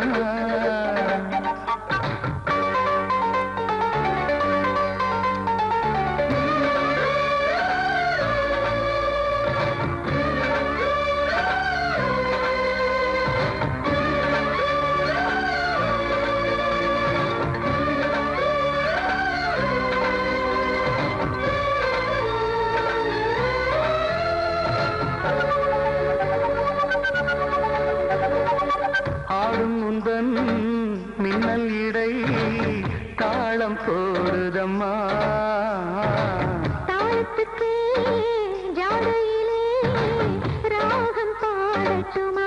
ஆடும் முந்தன் மின்னல் இடை தாளம் போடுதம்மா தாளத்துக்கு ஜாடையிலே ராகம் பாடட்டுமா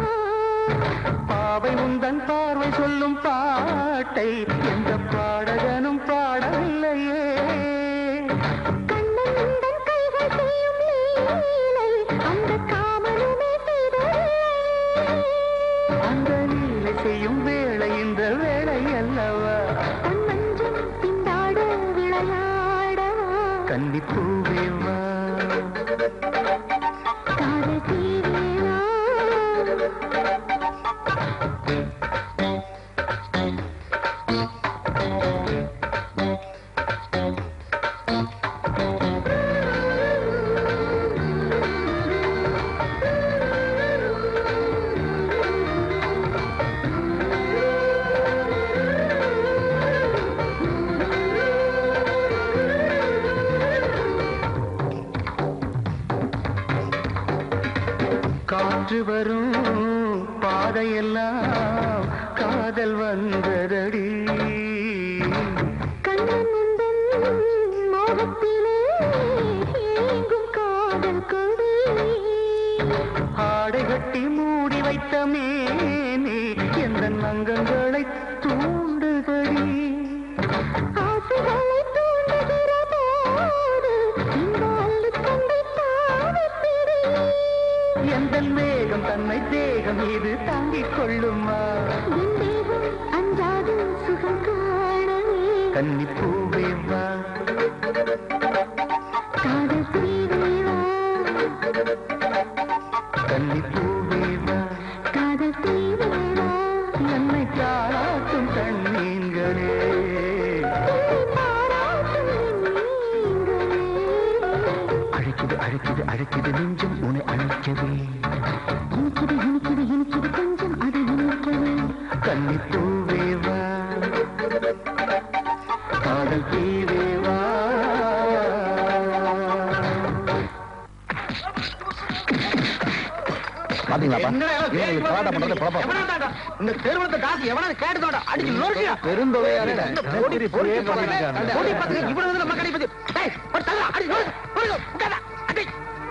பாவை முந்தன் பார்வை சொல்லும் பாட்டை எந்த பாடகனும் பாடவில்லையே கண்ணன் உந்தன் கைகள் செய்யும் லீலை அந்த காமனுமே செய்ததே அந்த நீலை செய்யும் வேளை இந்த வேளை அல்லவா பொன் மஞ்சம் திண்டாட விளையாடவா கன்னி பூவேவா காதல் தீரேவா காற்று வரும் பாதையெல்லாம் காதல் வந்ததடி கண்ணன் உந்தன் மோகத்திலே ஏங்கும் காதல் கொடி ஆடை கட்டி மூடி வைத்த மேனி எந்த அங்கங்களை தூண்டுதடி ஆசைகளை தூண்டுகிற போது இந்த அள்ளிக்கொண்டை தாவிப் பிடி. எந்த மேகம் தன்னை தேகம் இது தாங்கிக் கொள்ளுமா என் தேகம் அஞ்சாது சுகம் காணவே கன்னி பூவேவா காதல் தீரேவா கன்னி பூவேவா காதல் தீரேவா என்னை தாராட்டும் கண்ணீங்களே பாராட்டும் நீங்களே அழைக்குது அழைக்குது அழைக்குது நெஞ்சம் உன்னை அழைக்கவே இனிக்குது இனிக்குது இனிக்குது கொஞ்சம் அதை இனிக்கவே கன்னி பூவேவா காதல் தீவேவா பாத்தீங்களாப்பா இவங்களுக்கு கலாட்டா பண்றது பழப்பா இந்த தெருவுல காசு எவனாவது கேட்டுதோட அடிச்சு நொறுக்கியா பெருந்தொகையாரு இந்த போட்டி போட்டி போட்டி பார்த்து இவ்வளவு வந்து நம்ம கடை பத்தி டேய் ஒரு தலை அடி நொறுக்கு நொறுக்கு உட்காரா அடி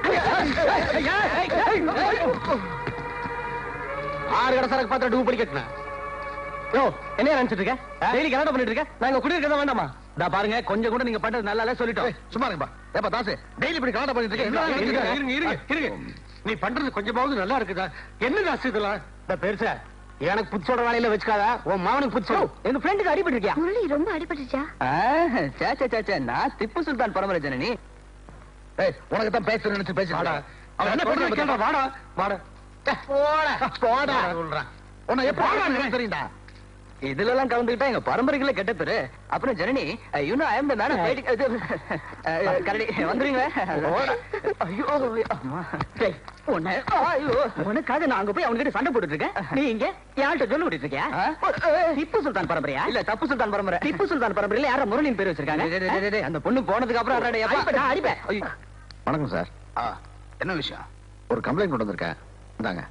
ஆறு கடை சரக்கு பாத்திரம் டூ படிக்கட்டுனா யோ என்ன நினைச்சிட்டு இருக்க டெய்லி கலாட்டம் பண்ணிட்டு இருக்க நாங்க குடியிருக்கதா வேண்டாமா இதா பாருங்க கொஞ்சம் கூட நீங்க பண்றது நல்லா சொல்லிட்டோம் சும்மா இருங்கப்பா ஏப்பா தாசு டெய்லி இப்படி கலாட்டா பண்ணிட்டு இருங்க, இருக்கேன் இருங்க, இருங்க, இருங்க. நீ பண்றது கொஞ்சமாவது நல்லா இருக்குதா என்ன தாசு இதெல்லாம் இந்த பெருசா எனக்கு புதுசோட வேலையில வச்சுக்காத உன் மாவனுக்கு புதுசோ எங்க ஃப்ரெண்டுக்கு அடிபட்டு இருக்கியா முரளி ரொம்ப அடிபட்டுச்சா சேச்சே சேச்சே நான் திப்பு சுல்தான் பரம்பரை ஜனனி ஏய் உனக்கு தான் பேச நினைச்சு வாடா பேசிட்டு அவன் என்ன பேசுறான் கேளுடா, வாடா வாடா போடா போடா சொல்றான் உன்னை எப்படி போடா, எனக்கு தெரியும்டா இதுல எல்லாம் கலந்துக்கிட்டா எங்க பரம்பரைக்குள்ள கெட்ட பேரு அப்புறம் Janani you know I am the man கரடி வந்துருங்க ஐயோ அம்மா டேய் உன்னை ஐயோ உனக்காக நான் அங்க போய் அவன்கிட்ட சண்டை போட்டுட்டு இருக்கேன் நீ இங்க யார்கிட்ட சொல்லி விட்டுட்டு இருக்கியா திப்பு சுல்தான் பரம்பரையா இல்ல தப்பு சுல்தான் பரம்பரை திப்பு சுல்தான் பரம்பரையில யாரா முரளின் பேர் வச்சிருக்காங்க அந்த பொண்ணு போனதுக்கு அப்புறம் அடடே, அப்பா, நான் அடிப்பேன் ஐயோ. வணக்கம் சார் ஆ, என்ன விஷயம் ஒரு கம்ப்ளைண்ட் கொண்டு வந்திருக்கேன் இந்தாங்க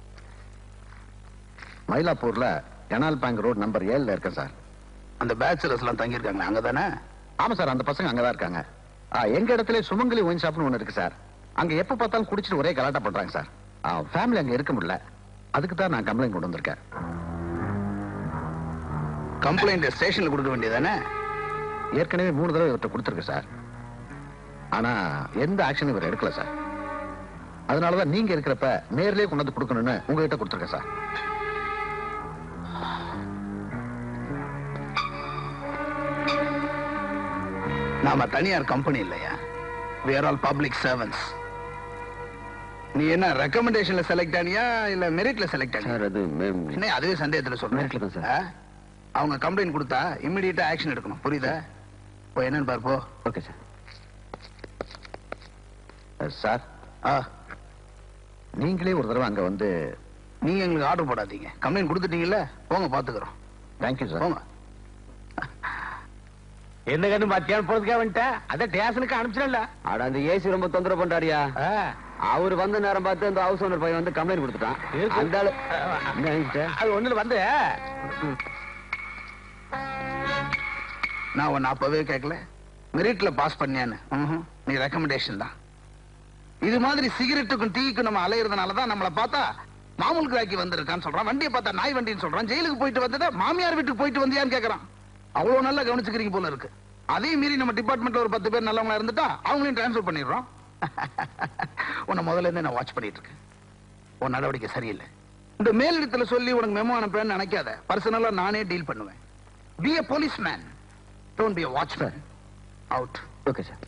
மயிலாப்பூர்ல கனால் பேங்க் ரோட் நம்பர் ஏழுல இருக்கேன் சார் அந்த பேச்சுலர்ஸ் எல்லாம் தங்கி இருக்காங்க அங்கதானே ஆமா சார் அந்த பசங்க அங்கதான் இருக்காங்க ஆ, எங்க இடத்துல சுமங்கலி ஒயின் ஷாப்னு ஒண்ணு இருக்கு சார் அங்க எப்ப பார்த்தாலும் குடிச்சிட்டு ஒரே கலாட்டா பண்றாங்க சார் ஃபேமிலி அங்க இருக்க முடியல அதுக்கு தான் நான் கம்ப்ளைண்ட் கொண்டு வந்திருக்கேன் கம்ப்ளைண்ட் ஸ்டேஷன்ல கொடுக்க வேண்டியதானே ஏற்கனவே மூணு தடவை இவர்கிட்ட கொடுத்துருக்கு சார் ஆனா எந்த ஆக்ஷனும் இவர் எடுக்கல சார் அதனாலதான் நீங்க இருக்கிறப்ப நேர்லயே கொண்டு வந்து கொடுக்கணும்னு உங்ககிட்ட கொடுத்துருக்கேன் சார் நாம தனியார் கம்பெனி இல்லையா we are all public servants நீ என்ன ரெக்கமெண்டேஷன்ல செலக்ட் ஆனியா இல்ல மெரிட்ல செலக்ட் ஆனியா சார் அது மேம் என்ன அதுவே சந்தேகத்துல சொல்றேன் Meritல தான், sir. ஆ? அவங்க கம்ப்ளைண்ட் கொடுத்தா இம்மிடியட்டா ஆக்ஷன் எடுக்கணும் புரியுதா இப்போ என்னன்னு பாரு போ ஓகே சார் சார் ஆ நீங்களே ஒரு தடவை அங்க வந்து நீங்க எங்களுக்கு ஆர்டர் போடாதீங்க கம்ப்ளைண்ட் கொடுத்துட்டீங்கல்ல போங்க பாத்துக்கிறோம் தேங்க்யூ சார் போங்க என்ன கண்ணு மத்தியானம் போறதுக்கே வந்துட்டேன் அத ஸ்டேஷனுக்கு அனுப்பிச்சிடல அட அந்த ஏசி ரொம்ப தொந்தரவு பண்றாரியா அவர் வந்த நேரம் பார்த்து அந்த ஹவுஸ் ஓனர் பையன் வந்து கம்ப்ளைண்ட் கொடுத்துட்டான் இருக்கு. அந்த ஆளு என்ன ஆயிடுச்சு? அது ஒண்ணுல வந்து நான் உன்னை அப்பவே கேட்கல மெரிட்ல பாஸ் பண்ணியான்னு ம்ஹும். நீ ரெக்கமெண்டேஷன் தான் இது மாதிரி சிகரெட்டுக்கும் டீக்கும் நம்ம அலையறதுனால தான் நம்மளை பார்த்தா மாமூல் கிராக்கி வந்திருக்கான்னு சொல்றான் வண்டியை பார்த்தா நாய் வண்டின்னு சொல்றான் ஜெயிலுக்கு போயிட்டு வந்ததா மாமியார் வீட்டுக்கு போயிட்டு வந்தியான்னு கேக்குறான் அவ்வளவு நல்லா கவனிச்சுக்கிறீங்க போல இருக்கு அதே மீறி நம்ம டிபார்ட்மெண்ட்ல ஒரு பத்து பேர் நல்லவங்களா இருந்துட்டா அவங்களையும் டிரான்ஸ்ஃபர் பண்ணிடுறோம் உன்னை முதல்ல இருந்து நான் வாட்ச் பண்ணிட்டு இருக்கேன் உன் நடவடிக்கை சரியில்லை இந்த மேலிடத்துல சொல்லி உனக்கு மெமோ அனுப்புறேன்னு நினைக்காத பர்சனலா நானே டீல் பண்ணுவேன் be a policeman don't be a watchman out okay sir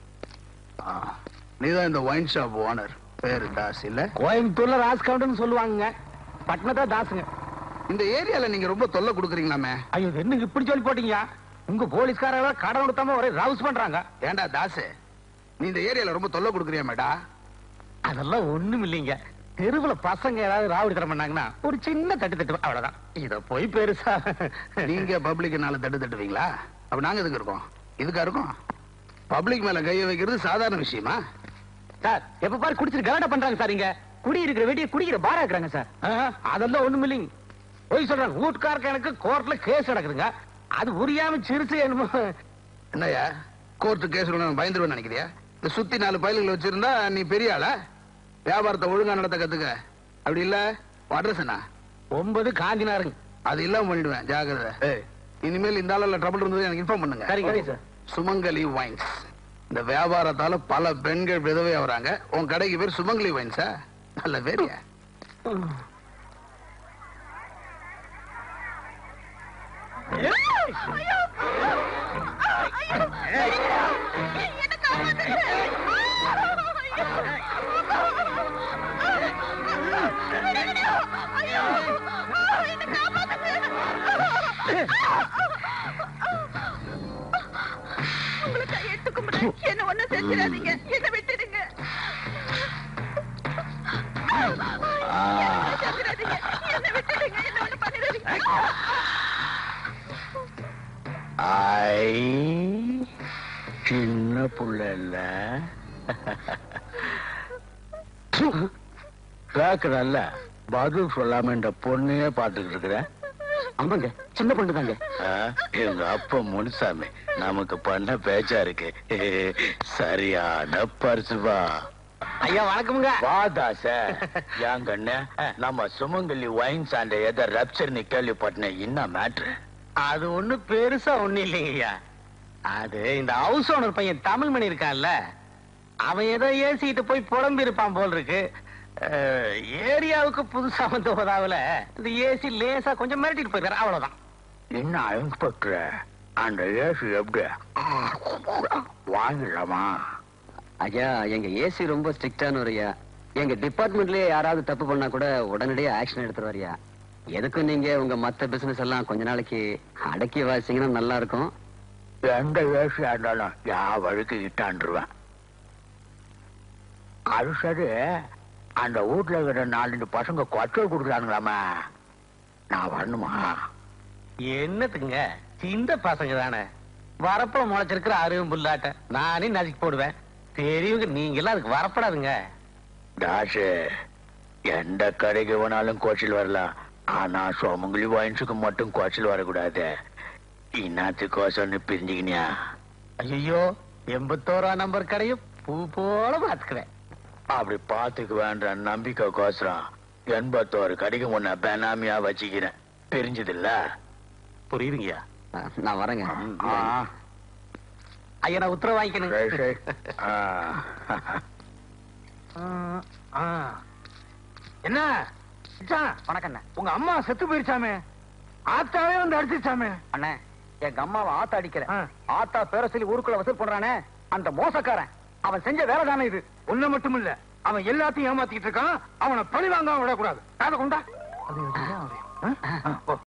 நீதான் இந்த ஒயின் ஷாப் ஓனர் பேரு தாஸ் இல்ல கோயம்புத்தூர்ல ராஸ்கவுண்ட்னு சொல்லுவாங்க பட்னதா தாசுங்க இந்த ஏரியால நீங்க ரொம்ப தொல்லை கொடுக்குறீங்களாமே ஐயோ இது என்னங்க இப்படி சொல்லி போட்டீங்க உங்க போலீஸ்காரங்க கடன் கொடுத்தாம ஒரே ரவுஸ் பண்றாங்க ஏன்டா தாசு நீ இந்த ஏரியால ரொம்ப தொல்லை கொடுக்குறியாமேடா அதெல்லாம் ஒண்ணும் இல்லைங்க தெருவுல பசங்க ஏதாவது ராவடி தரம் பண்ணாங்கன்னா ஒரு சின்ன தட்டு தட்டு அவ்வளவுதான் இத போய் பெருசா நீங்க பப்ளிக் நாலு தட்டு தட்டுவீங்களா அப்ப நாங்க எதுக்கு இருக்கோம் இதுக்கா இருக்கோம் பப்ளிக் மேல கைய வைக்கிறது சாதாரண விஷயமா சார் எப்ப பாரு குடிச்சிட்டு கலாட்டா பண்றாங்க சார் இங்க குடி இருக்கிற வெட்டிய குடிக்கிற பாரா இருக்கிறாங்க சார் அதெல்லாம் ஒண்ணும் இல்லைங்க போய் சொல்றாங்க வீட்டுக்காரருக்கு எனக்கு கோர்ட்ல கேஸ் நடக்குதுங்க அது புரியாம சிறுசு என்னமோ என்னய்யா கோர்ட்டு கேஸ் பயந்துருவேன் நினைக்கிறியா இந்த சுத்தி நாலு பயல்கள் வச்சிருந்தா நீ பெரிய ஆளா வியாபாரத்தை ஒழுங்கா நடத்த கத்துக்க அப்படி இல்ல அட்ரஸ் என்ன ஒன்பது காஞ்சினாருங்க அது இல்லாம பண்ணிடுவேன் ஜாகிரதை ஏய், இனிமேல் இந்த ஆளுல ட்ரபிள் இருந்தது எனக்கு இன்ஃபார்ம் பண்ணுங்க சரிங்க சார் சுமங்கலி வைன்ஸ் இந்த வியாபாரத்தால பல பெண்கள் விதவை ஆகுறாங்க உன் கடைக்கு பேர் சுமங்கலி வைன்ஸா நல்ல பேரியா உங்களை கையெடுத்து கும்பிடுறேன். என்ன ஒண்ணும் செஞ்சிடாதீங்க என்ன விட்டுடுங்க என்ன செஞ்சிடாதீங்க. என்ன விட்டுடுங்க என்ன ஒண்ணும் பண்ணிடாதீங்க ஐ சின்ன புள்ள இல்ல கேக்குறல்ல பதில் சொல்லாம இந்த பொண்ணையே பாத்துக்கிட்டு இருக்கிற ஆமாங்க சின்ன பொண்ணு தாங்க ஆ, எங்க அப்பா முனுசாமி நமக்கு பண்ண பேச்சா இருக்கு சரியான பரிசுவா ஐயா வணக்கமுங்க வாதாச என் கண்ணு நம்ம சுமங்கலி வைன் சாண்ட எதை ரப்சர்னு கேள்விப்பட்டேன் என்ன மேட்ரு அது ஒண்ணு பெருசா ஒண்ணு இல்லைங்கய்யா அது இந்த ஹவுஸ் ஓனர் பையன் தமிழ் மணி இருக்கான்ல அவன் ஏதோ ஏசிட்டு போய் புலம்பி இருப்பான் போல் இருக்கு அஹ், ஏரியாவுக்கு புதுசா வந்த போதாவுல இந்த ஏசி லேசா கொஞ்சம் மிரட்டிட்டு போயிருக்காரு அவ்வளவுதான் என்ன இன்ஸ்பெக்டர் அந்த ஏசி எப்படி வாங்கிடலாமா ஐயா எங்க ஏசி ரொம்ப ஸ்ட்ரிக்டான ஐயா எங்க டிபார்ட்மெண்ட்லயே யாராவது தப்பு பண்ணா கூட உடனடியே ஆக்ஷன் எடுத்துருவாரியா எதுக்கும் நீங்க உங்க மத்த பிசினஸ் எல்லாம் கொஞ்ச நாளைக்கு அடக்கி வாசிங்கன்னா நல்லா இருக்கும் எந்த ஏசியா இருந்தாலும் யா வழுக்கு இட்டாண்டுருவேன் அது சரி அந்த வீட்டுல இருக்கிற நாலஞ்சு பசங்க கொச்சை கொடுக்குறாங்களாமா நான் வரணுமா என்னத்துக்குங்க சின்ன பசங்க தானே வரப்புல முளைச்சிருக்கிற அருகும் புல்லாட்ட நானே நசுக்கி போடுவேன் பெரியவங்க நீங்க எல்லாம் அதுக்கு வரப்படாதுங்க தாசு எந்த கடைக்கு வேணாலும் கோச்சில் வரலாம் ஆனா சோமங்குழி வாயின்ஸுக்கு மட்டும் கோச்சில் வரக்கூடாது இன்னாத்துக்கோசம்னு பிரிஞ்சுக்கினியா ஐயோ எண்பத்தோரா நம்பர் கடையும் பூ போல பாத்துக்குவேன் அப்படி பாத்துக்கு வேண்ட நம்பிக்கை கோசரம் எண்பத்தோரு கடைக்கு முன்ன பெனாமியா வச்சுக்கிறேன் பிரிஞ்சதில்ல புரியுதுங்கய்யா ஆ, நான் வரேங்க ஆ, ஐயா நான் உத்தரவு வாங்கிக்கணும் சரி, சரி. ஆ. ஆ. என்ன வணக்கம் உங்க அம்மா செத்து போயிருச்சாமே ஆத்தாவே வந்து அடிச்சிருச்சாமே அண்ணே எங்க அம்மாவை ஆத்தா அடிக்கிற ஆ. ஆத்தா பேர சொல்லி ஊருக்குள்ள வசூல் பண்றானே அந்த மோசக்காரன் அவன் செஞ்ச வேலை தானே இது ஒண்ணு மட்டும் இல்ல அவன் எல்லாத்தையும் ஏமாத்திட்டு இருக்கான் அவனை பழி வாங்காம விடக்கூடாது காதை கொண்டா அது போ